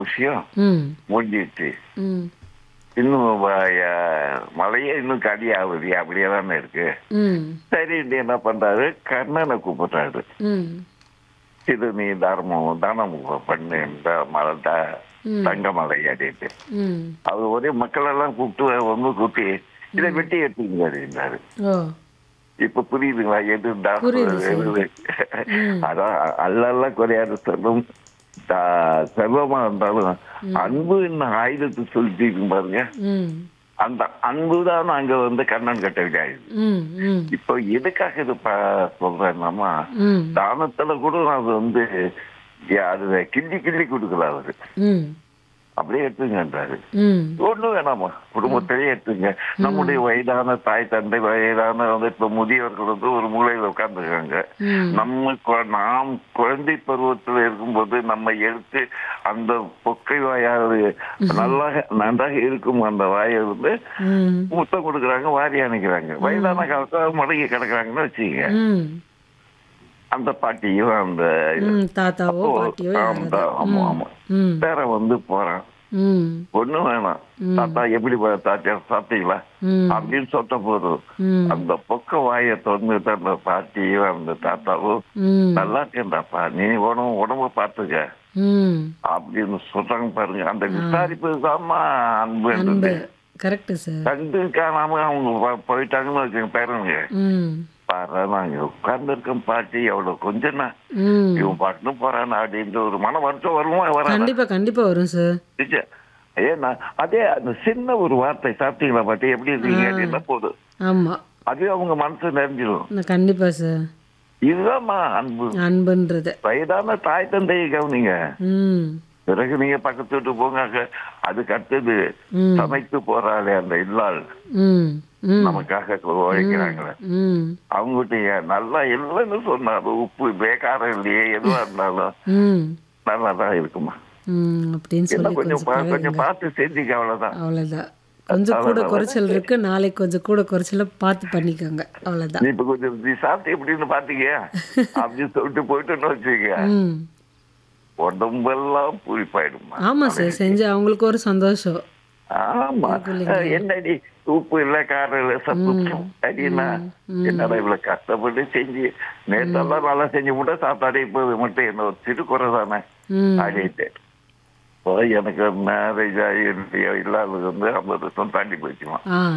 விஷயம் ம் முடிஞ்சிடுச்சு ம் இன்னும் வ- அஹ், மழையே இன்னும் கடி ஆகுது அப்படியே தானே இருக்கு ம் சரின்ட்டு என்ன பண்றாரு கர்ணனை கூப்பிடுறாரு ம் இது நீ தர்மம் தானம் பண்ணு இந்த மலை த- ம். தங்கமலை அப்படின்ட்டு ம் அது ஒரே மக்கள் எல்லாம் கூப்பிட்டு ஒன்று கூட்டி இதை வெட்டி எடுத்துங்க அப்படின்னாரு ஓ இப்ப புரியுதுங்களா எது தான் புரியுது சார். எது? ம். அதான் அல்லல்ல குறையாத செல்வம் தா- செல்வமா இருந்தாலும் அன்பு இன்னும் ஆயுதத்தை சொல்லிட்டு பாருங்க ம் அந்த அன்பு தான் அங்க வந்து கண்ணன் கட்ட விடாது ம் ம் இப்போ எதுக்காக இது ப- சொல்றேன்னா ம் தானத்துல கூட அது வந்து யா- அது கிள்ளி கிள்ளி கொடுக்கல அவரு ம் அப்படியே எடுத்துங்கன்றாரு ம் ஒண்ணும் வேணாமா குடும்பத்திலேயே எடுத்துங்க நம்முடைய வயதான தாய் தந்தை வயதான வந்து இப்ப முதியவர்கள் வந்து ஒரு மூலையில உட்கார்ந்துருக்காங்க ம் நம்ம கு- நாம் குழந்தை பருவத்துல இருக்கும்போது நம்ம எடுத்து அந்த பொக்கை வாயாவது நல்லா நன்றாக இருக்கும் அந்த வாயை வந்து ம் முத்தம் கொடுக்குறாங்க வாரி அணைக்கிறாங்க வயதான காலத்துல முடங்கி கிடக்குறாங்கன்னு வச்சுக்கங்க ம் அந்த பாட்டியும் அந்த ம் தாத்தாவோ பாட்டியோ ஆமா, யாராவது ஆமா ஆமா ம் பேர வந்து போறான் ம் ஒண்ணும் வேணாம் தாத்தா எப்படி பா- தாத்தா சாப்பிட்டீங்களா ம் அப்படின்னு சொன்ன போதும் ம் அந்த பொக்க வாயை திறந்துட்டு அந்த பாட்டியும் அந்த தாத்தாவும் ம் நல்லா இருக்கேன்டாப்பா நீ உடம்பு உடம்ப பாத்துக்க ம் அப்படின்னு சொல்றாங்க பாருங்க அந்த விசாரிப்பு தான்மா அன்பு அன்பு கரெக்டு சார் கண்டு காணாம அவங்க போ- போயிட்டாங்கன்னு வச்சுங்க பேருங்க ம் பாரு நாங்க உட்கார்ந்து இருக்கோம் பாட்டி எவ்வளவு கொஞ்சம் தான் ம் இவன் பாட்டுன்னு போறான் அப்படின்ற ஒரு மன வருத்தம் வருமா வராதா கண்டிப்பா கண்டிப்பா வரும் சார் நிச்சயம். ஏன்னா அதே அந்த சின்ன ஒரு வார்த்தை சாப்பிட்டீங்களா பாட்டி எப்படி இருக்கீங்க அப்படின்னா போதும் ஆமா அதுவே அவங்க மனசு நிறைஞ்சிடும் நான் கண்டிப்பா சார் இதுதான்மா அன்பு அன்புன்றது வயதான தாய் தந்தையை கவனிங்க ம் பிறகு நீங்க பக்கத்து வீட்டு போங்க அங்க அதுக்கு அடுத்தது ம் சமைத்து போறாளே அந்த இல்லாள் ம் ம் நமக்காக உழைக்கிறாங்களே ம் அவங்ககிட்ட நல்லா இல்லைன்னு சொன்னாலும் உப்பு பேக்காரம் இல்லையே எதுவா இருந்தாலும் ம் நல்லா தான் இருக்குமா ம் அப்படின்னு என்ன சொல்லி கொஞ்சம் கொஞ்சம் பா- பழகுங்க கொஞ்சம் பார்த்து செஞ்சுக்க அவ்வளவுதான் அவ்வளோதான் கொஞ்சம் கூட குறைச்சல் இருக்கு நாளைக்கு கொஞ்சம் கூட குறைச்சல பார்த்து பண்ணிக்கோங்க அவ்வளோதான் நீ இப்ப கொஞ்சம் நீ சாப்பிட்டு எப்படின்னு பாத்தீங்க அப்படின்னு சொல்லிட்டு போயிட்டுன்னு வச்சுக்க ம் உடம்பெல்லாம் பூரிப்பாயிடுமா ஆமா சார் செஞ்சு அவங்களுக்கு ஒரு சந்தோஷம் ஆமா என்னடி உப்பு இல்ல காரம் இல்ல சப்பு அப்படின்னா என்னடா இவ்வளவு கஷ்டப்பட்டு செஞ்சு நேத்தெல்லாம் நல்லா செஞ்சு விட்டா சாப்பாடு இப்போ மட்டும் என்ன ஒரு சிறு குறை தானே ம் அப்படின்ட்டு இப்போ எனக்கு மேரேஜ் ஆகி இல்லாதது வந்து ஐம்பது வருஷம் தாண்டி போச்சுமா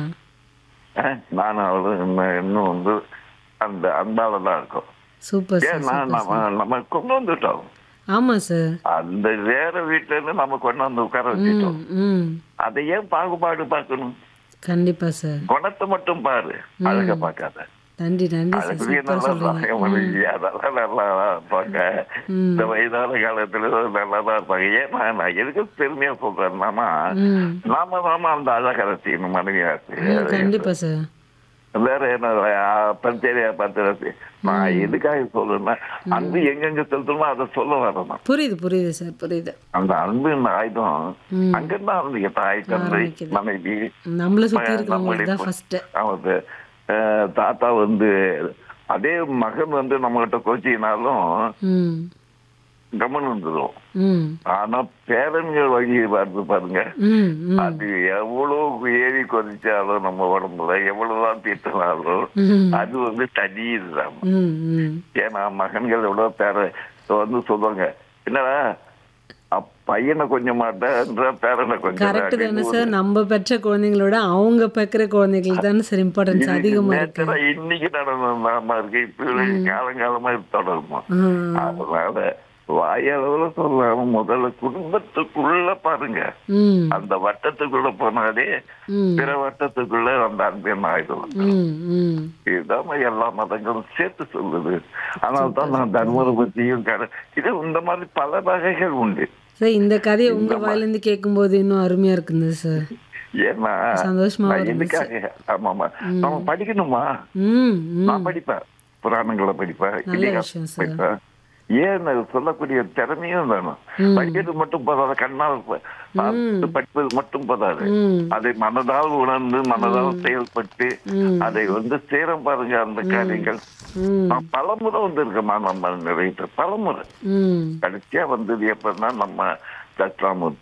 ஆ நானும் அவளும் இன்னும் இன்னும் வந்து அந்த அன்பால தான் இருக்கோம் சூப்பர் சார் ஏன்னா நம்ம நம்ம கொண்டு வந்துட்டோம் ஆமா சார் அந்த வேற வீட்டுல இருந்து நம்ம கொண்டு வந்து உட்கார வச்சுட்டோம் ம் ம் அதை ஏன் பாகுபாடு பார்க்கணும் கண்டிப்பா சார் குணத்தை மட்டும் பாரு அழக பார்க்காத நன்றி நன்றி சார் அதுக்குரிய சூப்பர் நல்லா சொல்றீங்க தான் மனைவி அதெல்லாம் நல்லா தான் இருப்பாங்க இந்த வயதான காலத்துல நல்லா தான் இருப்பாங்க ஏன்னா நான் எதுக்கு பெருமையா சொல்றேன்னா ம் நாம நாம அந்த அழக ரசிக்கணும் மனைவியா ம் கண்டிப்பா சார் வேற என்ன பஞ்சரியா பார்த்து நான் எதுக்காக சொல்றேன்னா அன்பு எங்கெங்க செலுத்தணுமோ அதை சொல்ல வரணும் புரியுது புரியுது சார் புரியுது அந்த அன்பு இந்த ஆயுதம் ம் அங்கதான் இருந்து தாய் தந்தை ஆரம்பிக்குது. மனைவி நம்மள சுத்தி நம்ம இருக்கிறவங்களுக்கு தான் ஃபர்ஸ்ட் அவரு அஹ், தாத்தா வந்து அதே மகன் வந்து நம்ம கிட்ட கோச்சினாலும் ம் கமன் வந்துடும் ம் ஆனா பேரன்கள் வழி பார்த்து பாருங்க ம் ம் அது எவ்வளவு ஏறி கொதிச்சாலும் நம்ம உடம்புல எவ்வளவுதான் தீட்டினாலும் ம் அது வந்து தனி இதுதான் ம் ம் ஏன்னா மகன்கள் எவ்வளவு பேர வந்து சொல்லுவாங்க என்னடா அப்- பையனை கொஞ்சம் மாட்டேன்ற பேரனை கொஞ்சம் கரெக்ட் தானே சார் நம்ம பெற்ற குழந்தைங்களோட அவங்க பெக்கிற குழந்தைங்களுக்கு தானே சார் இம்பார்ட்டன்ஸ் அதிகமா இருக்கு நேற்றுதான் இன்னைக்கு நடந்தமா இருக்கு இப்ப காலங்காலமா இது தொடருமா ம் அதனால வாயளவுல சொல்லாம முதல்ல குடும்பத்துக்குள்ள பாருங்க ம் அந்த வட்டத்துக்குள்ள போனாலே ம் பிற வட்டத்துக்குள்ள அந்த அன்பின் ஆயுதம் ம் ம் இதுதான் எல்லா மதங்களும் சேர்த்து சொல்லுது அதனால தான் நான் தர்மரை பத்தியும் கட இது இந்த மாதிரி பல வகைகள் உண்டு சார் இந்த கதையை உங்க வாயிலிருந்து கேட்கும்போது இன்னும் அருமையா இருக்குது சார் ஏன்னா சந்தோஷமா நான் இருந்துச்சு எதுக்காக ஆமாமா நம்ம படிக்கணுமா ம் ம் நான் படிப்பேன் புராணங்களை படிப்பேன் நல்ல இதிகாசம் விஷயம் சார். படிப்பேன் ஏன் அது சொல்லக்கூடிய திறமையும் வேணும் ம். படிக்கிறது மட்டும் போதாது கண்ணால் ப- பார்த்து படிப்பது மட்டும் போதாது ம் அதை மனதால் உணர்ந்து மனதால் செயல்பட்டு ம். அதை வந்து சேரம் பாருங்க அந்த காரியங்கள் ம் நான் பலமுறை வந்திருக்கேம்மா நம்ம நிறைய பேர் பலமுறை ம் கடைசியா வந்தது எப்பன்னா நம்ம தட்சிணாமூர்த்தி